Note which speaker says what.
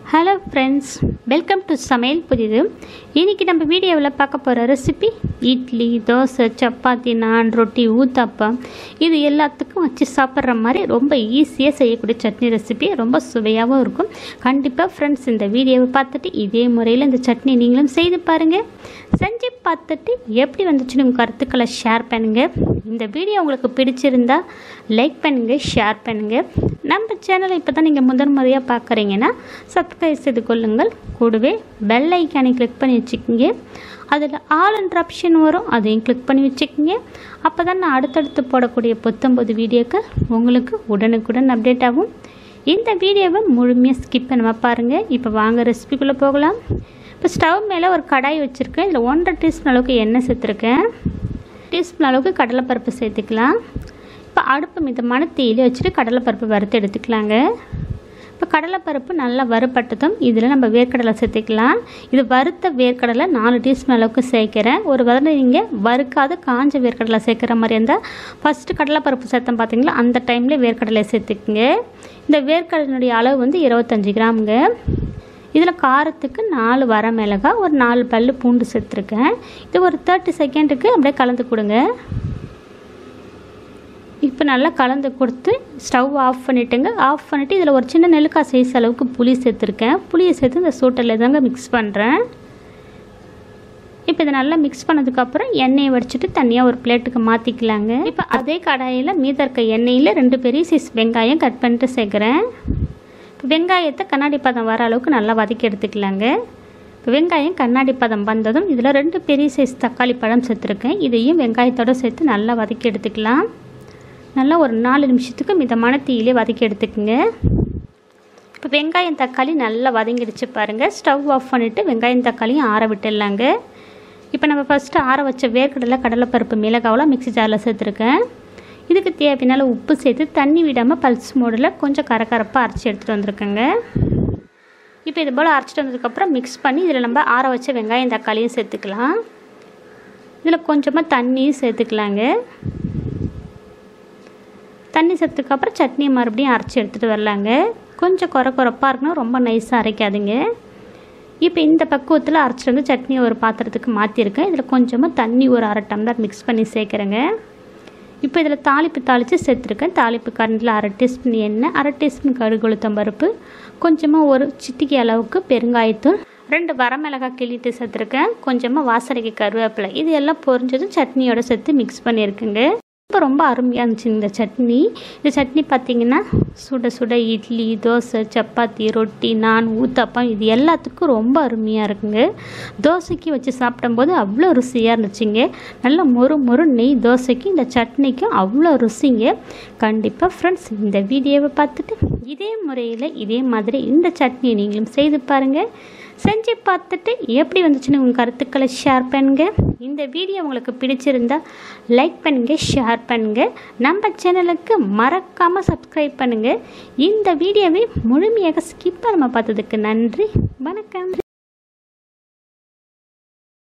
Speaker 1: hello friends welcome to சமையல் புதிது இன்றைக்கி நம்ம வீடியோவில் பார்க்க போகிற ரெசிபி இட்லி தோசை சப்பாத்தி நான் ரொட்டி ஊத்தாப்பம் இது எல்லாத்துக்கும் வச்சு சாப்பிட்ற மாதிரி ரொம்ப ஈஸியாக செய்யக்கூடிய சட்னி ரெசிபி ரொம்ப சுவையாகவும் இருக்கும் கண்டிப்பாக ஃப்ரெண்ட்ஸ் இந்த வீடியோவை பார்த்துட்டு இதே முறையில் இந்த சட்னி நீங்களும் செய்து பாருங்கள் செஞ்சு பார்த்துட்டு எப்படி வந்துச்சுன்னு உங்கள் கருத்துக்களை ஷேர் பண்ணுங்கள் இந்த வீடியோ உங்களுக்கு பிடிச்சிருந்தா லைக் பண்ணுங்கள் ஷேர் பண்ணுங்கள் நம்ம சேனலை இப்போ தான் நீங்கள் முதன் முறையாக பார்க்குறீங்கன்னா சப்ஸ்கிரைப் செய்து கொள்ளுங்கள் கூடவே பெல் ஐக்கானை கிளிக் பண்ணி வச்சுக்கோங்க அதில் ஆல் என்ற ஆப்ஷன் வரும் அதையும் கிளிக் பண்ணி வச்சுக்கோங்க அப்போ தான் நான் அடுத்தடுத்து போடக்கூடிய புத்தம்பது வீடியோக்கள் உங்களுக்கு உடனுக்குடன் அப்டேட் ஆகும் இந்த வீடியோவை முழுமையாக ஸ்கிப் பண்ணாம பாருங்கள் இப்போ வாங்க ரெசிபிக்குள்ளே போகலாம் இப்போ ஸ்டவ் மேலே ஒரு கடாய் வச்சுருக்கேன் இதில் ஒன்றரை டீஸ்பூன் அளவுக்கு எண்ணெய் சேர்த்துருக்கேன் டீஸ்பூன் அளவுக்கு கடலைப்பருப்பு சேர்த்துக்கலாம் இப்போ அடுப்பு மிதமான தீயில வச்சுட்டு கடலைப்பருப்பு வறுத்து எடுத்துக்கலாங்க இப்போ கடலைப்பருப்பு நல்லா வறுப்பட்டதும் இதில் நம்ம வேர்க்கடலை சேர்த்துக்கலாம் இது வறுத்த வேர்க்கடலை நாலு டீஸ்பூன் அளவுக்கு சேர்க்குறேன் ஒரு வதனை நீங்கள் வறுக்காத காஞ்ச வேர்க்கடலை சேர்க்குற மாதிரி இருந்தால் ஃபஸ்ட்டு கடலைப்பருப்பு சேர்த்தோம் பார்த்தீங்களா அந்த டைமில் வேர்க்கடலை சேர்த்துக்குங்க இந்த வேர்க்கடலினுடைய அளவு வந்து இருபத்தஞ்சி கிராமுங்க இதில் காரத்துக்கு நாலு வர மிளகாய் ஒரு நாலு பல் பூண்டு சேர்த்துருக்கேன் இது ஒரு தேர்ட்டி செகண்டுக்கு அப்படியே கலந்து கொடுங்க இப்போ நல்லா கலந்து கொடுத்து ஸ்டவ் ஆஃப் பண்ணிவிட்டுங்க ஆஃப் பண்ணிவிட்டு இதில் ஒரு சின்ன நெல்லிக்காய் சைஸ் அளவுக்கு புளி சேர்த்துருக்கேன் புளியை சேர்த்து இந்த சூட்டில் தாங்க மிக்ஸ் பண்ணுறேன் இப்போ இதை நல்லா மிக்ஸ் பண்ணதுக்கப்புறம் எண்ணெயை வடிச்சிட்டு தனியாக ஒரு பிளேட்டுக்கு மாற்றிக்கலாங்க இப்போ அதே கடாயில் மீத இருக்க எண்ணெயில் ரெண்டு பெரிய சைஸ் வெங்காயம் கட் பண்ணிட்டு சேர்க்குறேன் இப்போ வெங்காயத்தை கண்ணாடி பதம் வர அளவுக்கு நல்லா வதக்கி எடுத்துக்கலாங்க இப்போ வெங்காயம் கண்ணாடி பதம் வந்ததும் இதில் ரெண்டு பெரிய சைஸ் தக்காளி பழம் சேர்த்துருக்கேன் இதையும் வெங்காயத்தோடு சேர்த்து நல்லா வதக்கி எடுத்துக்கலாம் நல்லா ஒரு நாலு நிமிஷத்துக்கு மிதமான தீயிலே வதக்கி எடுத்துக்கோங்க இப்போ வெங்காயம் தக்காளி நல்லா வதங்கிடுச்சு பாருங்கள் ஸ்டவ் ஆஃப் பண்ணிவிட்டு வெங்காயம் தக்காளியும் ஆற விட்டுடலாங்க இப்போ நம்ம ஃபஸ்ட்டு ஆற வச்ச வேர்க்கடலை கடலைப்பருப்பு மிளகாவெலாம் மிக்ஸி ஜாரில் சேர்த்துருக்கேன் இதுக்கு தேவையான உப்பு சேர்த்து தண்ணி விடாமல் பல்ஸ் மோடில் கொஞ்சம் கரகரப்பாக அரைச்சி எடுத்துகிட்டு வந்திருக்கேங்க இப்போ இது போல் அரைச்சிட்டு வந்ததுக்கப்புறம் மிக்ஸ் பண்ணி இதில் நம்ம ஆற வச்ச வெங்காயம் தக்காளியும் சேர்த்துக்கலாம் இதில் கொஞ்சமாக தண்ணியும் சேர்த்துக்கலாங்க தண்ணி சேர்த்துக்கப்புறம் சட்னியை மறுபடியும் அரைச்சி எடுத்துகிட்டு வரலாங்க கொஞ்சம் குறை குறைப்பாக இருக்கணும் ரொம்ப நைஸாக அரைக்காதுங்க இப்போ இந்த பக்குவத்தில் அரைச்சிட்டு வந்து சட்னியை ஒரு பாத்திரத்துக்கு மாற்றிருக்கேன் இதில் கொஞ்சமாக தண்ணி ஒரு அரை டம்ளர் மிக்ஸ் பண்ணி சேர்க்குறேங்க இப்போ இதில் தாளிப்பு தாளித்து சேர்த்துருக்கேன் தாளிப்பு கரண்டில் அரை டீஸ்பூன் எண்ணெய் அரை டீஸ்பூன் கடுகு உளுத்தம் பருப்பு கொஞ்சமாக ஒரு சிட்டிக்கை அளவுக்கு பெருங்காயத்தூள் ரெண்டு வரமிளகாய் கிள்ளிட்டு சேர்த்துருக்கேன் கொஞ்சமாக வாசனைக்கு கருவேப்பிலை இது எல்லாம் பொரிஞ்சதும் சட்னியோட சேர்த்து மிக்ஸ் பண்ணியிருக்குங்க இப்போ ரொம்ப அருமையாக இருந்துச்சு இந்த சட்னி இந்த சட்னி பார்த்திங்கன்னா சுட சுட இட்லி தோசை சப்பாத்தி ரொட்டி நான் ஊத்தப்பம் இது எல்லாத்துக்கும் ரொம்ப அருமையாக இருக்குங்க தோசைக்கு வச்சு சாப்பிடும்போது அவ்வளோ ருசியாக இருந்துச்சுங்க நல்ல மொறு மொறு நெய் தோசைக்கு இந்த சட்னிக்கும் அவ்வளோ ருசிங்க கண்டிப்பாக ஃப்ரெண்ட்ஸ் இந்த வீடியோவை பார்த்துட்டு இதே முறையில் இதே மாதிரி இந்த சட்னியை நீங்களும் செய்து பாருங்கள் செஞ்சு பார்த்துட்டு எப்படி வந்துச்சுன்னு உங்கள் கருத்துக்களை ஷேர் பண்ணுங்கள் இந்த வீடியோ உங்களுக்கு பிடிச்சிருந்தா லைக் பண்ணுங்கள் ஷேர் பண்ணுங்கள் நம்ம சேனலுக்கு மறக்காமல் சப்ஸ்கிரைப் பண்ணுங்கள் இந்த வீடியோவை முழுமையாக ஸ்கிப் பண்ணாமல் பார்த்ததுக்கு நன்றி வணக்கம்